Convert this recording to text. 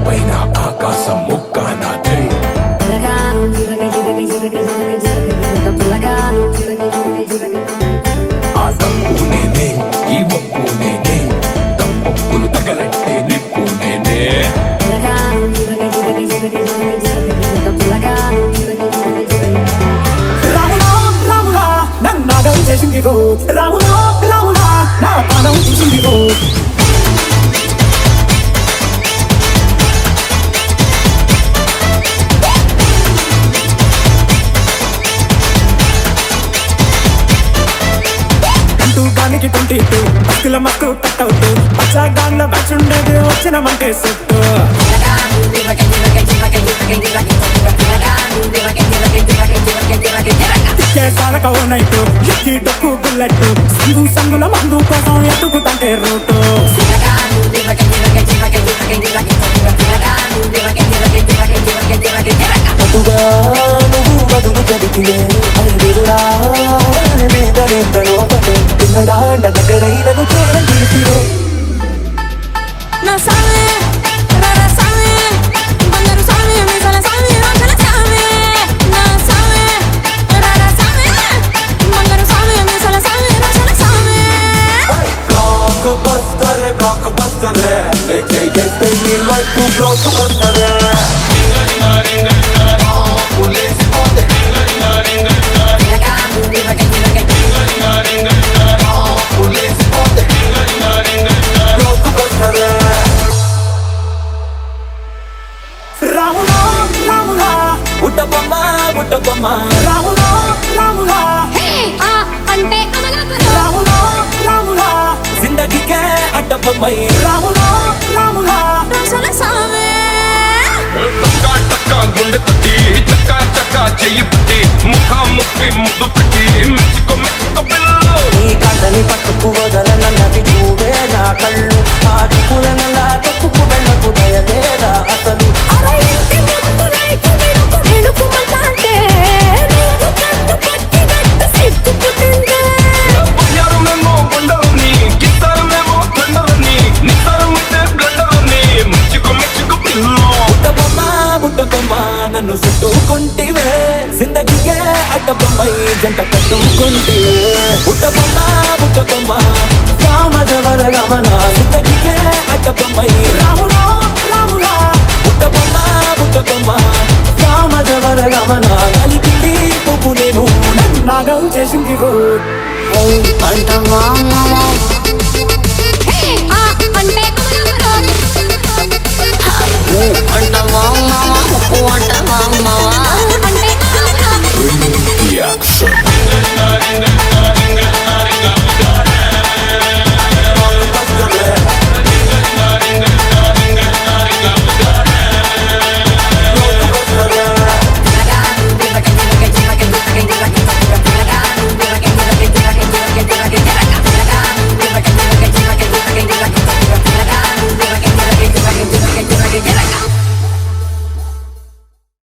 పైన ఆకాశం ముక్క నాదే ఆ తప్పు నేనే ఈ ఒప్పు నేనే తప్పొప్పులు తగలట్టే నిప్పు నేనే రాములా రాములా నన్నాగం చేసింది రో రాములా రాములా నా పాదం తీసింది రో అంటూ గానికి ట్వంటీ టూ బస్కుల మక్కు కట్ అవుతూ పచ్చాగాన్ల బ్యాచ్ ఉండేది వచ్చిన మంటే సెట్టు కేసాల కౌనైటు ఎక్కి డొక్కు బుల్లెట్ సంగు సంగుల మందు కోసం ఎత్తుకుతంటే రూటు అటుగా నువ్వు బతుకు చదివితే అడిగిరా లోపటే తిన్నడాండ దగ్గరైనను చేరదీసిరో నా సామి రర సామి బంగారు సామి మీసాల సామి రాజల సామి నా సామి రర సామి బంగారు సామి మీసాల సామి రాజల సామి బ్లాక్ బస్టర్ బ్లాక్ బస్టర్ లేకే ఎస్తే నీ లైఫ్ బ్లాక్ బస్టర్ రాములా రాములా బుట్టబొమ్మ బుట్టబొమ్మ రాములా రాములా హే ఆ అంటే అమలాపురం రాములా రాములా జిందగీకే అడ్డబొమ్మై రాములా రాములా రాజల సామి టక్కా టక్కా గుండె తట్టి చక్కా చక్కా చెయ్యి పట్టి ముఖాముఖి ముద్దు పెట్టి మెచ్చుకో మెచ్చుకో పిల్లలు నీ కళ్ళని పట్టుకు వదలనన్నది నువ్వే నా కళ్ళు ఆ దిక్కులనలా తప్పుకు వెళ్ళకు దయలేదా అసలు అరే ఇంటి ముందు రైతు వెనుక వెనుకమంటే నువ్వు కట్టు పట్టినట్టు సిక్కుపుతుందే బయ్యారమేమో బండలని గిస్తారమేమో దండలని నిస్తారమైతే బ్లండలని మెచ్చుకో మెచ్చుకో పిల్లలు బుట్టబొమ్మ బుట్టబొమ్మ నన్ను చుట్టుకుంటివే జిందగీకే అడ్డబొమ్మై జంట కట్టుకుంటివే బుట్టబొమ్మ బుట్టబొమ్మ రామజవర రమణ జిందగీకే అడ్డబొమ్మై రాములా